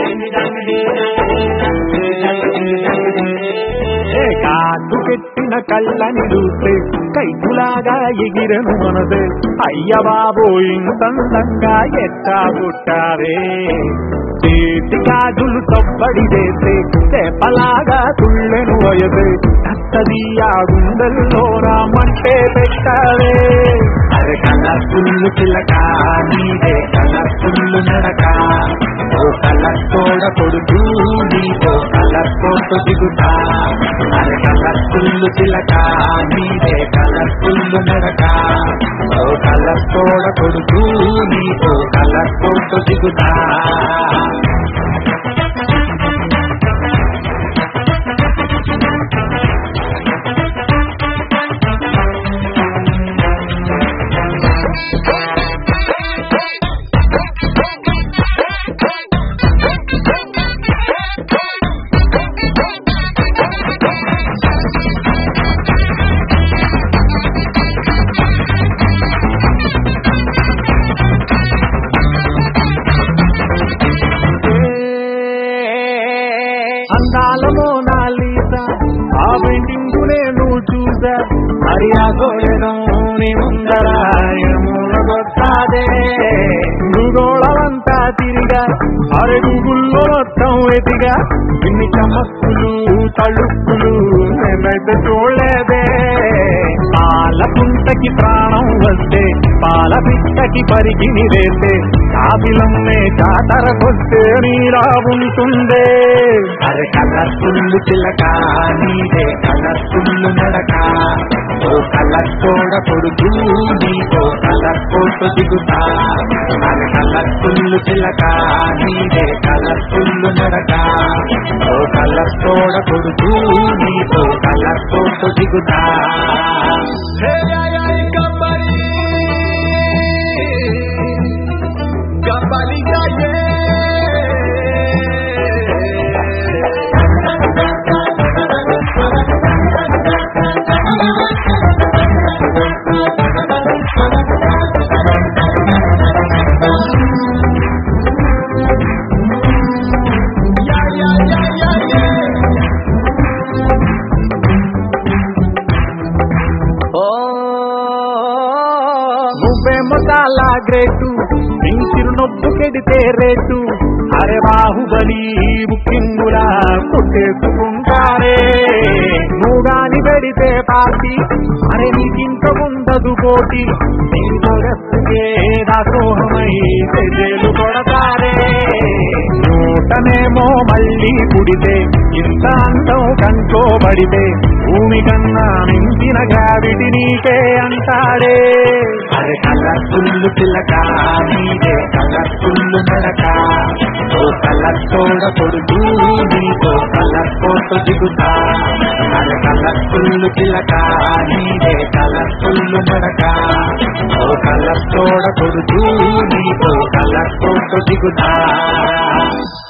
ఏ కాటు పెట్టిన కళ్ళని చూస్తే కైకులాగా ఎగిరను మనదే అయ్య బాబో ఇంతందంగా ఎట్టా పుట్టారే చేతి గాజులు తప్పడి వేస్తే తెప్పలాగా తుళ్ళెను వయసే కత్తది ఆ గుండెల్లో రామంటే పెట్టారే అరే కలర్ఫుల్ చిలక నీదే కలర్ఫుల్ నడక ఓ కలర్ తోడ కొడుకు నీతో కలర్ తోట దిగుతా అరే కలర్ఫుల్ చిలక నీదే కలర్ఫుల్ నడక ఓ కలర్ తోడ కొడుకు నీతో కలర్ తోట దిగుతా అందాల మోనాలీసా ఆ పెయింటింగ్ నేను చూసా మరి ఆ గోళం నీ ముందర ఏమునగొస్తాదే భూగోళమంతా తిరిగా అరే గూగుల్లో మొత్తం ఎదిగా ఇన్ని చమక్కులు తళుక్కులు మేమైతే చూడలేదే పాల పుంటకి ప్రాణం వస్తే పాల పిట్టకి పరిగిని వేస్తే కాపిలమ్మే జాతరకొస్తే నీలా ఉంటుందే అరే కలర్ఫుల్ చిలక నీదే కలర్ఫుల్ నడక ఓ కలర్ తోడ కొడుకు నీతో కలర్ ఫోటో దిగుతా అరే కలర్ఫుల్ చిలక నీదే కలర్ఫుల్ నడక ఓ కలర్ తోడ కొడుకు నీతో కలర్ ఫోటో దిగుతా నువ్వేమో చాలా గ్రేటు ఇంచిరు నొప్పు కెడితే రేటు అరే బాహుబలి ముఖ్యంగులా కొట్టేసుకుంటారే నువ్వు గాని పెడితే పార్టీ అరే నీకింత ఉండదు పోటీ నీ తొడకే దాసోహమై చెల్లెలు కొడతారే నూటనేమో మళ్ళీ పుడితే ఇంత అంతం కంటోబడితే భూమి కన్నా మించిన గావిడి నీకే అంటాడే అరే కలర్ఫుల్ పిల్లక నీదే కలర్ఫుల్ నడక ఓ కలర్ తోడ కొడుకు నీతో కలర్ ఫోటో దిగుతా అరే కలర్ఫుల్ పిల్లక నీదే కలర్ఫుల్ నడక ఓ కలర్ తోడ కొడుకు నీతో కలర్ ఫోటో దిగుతా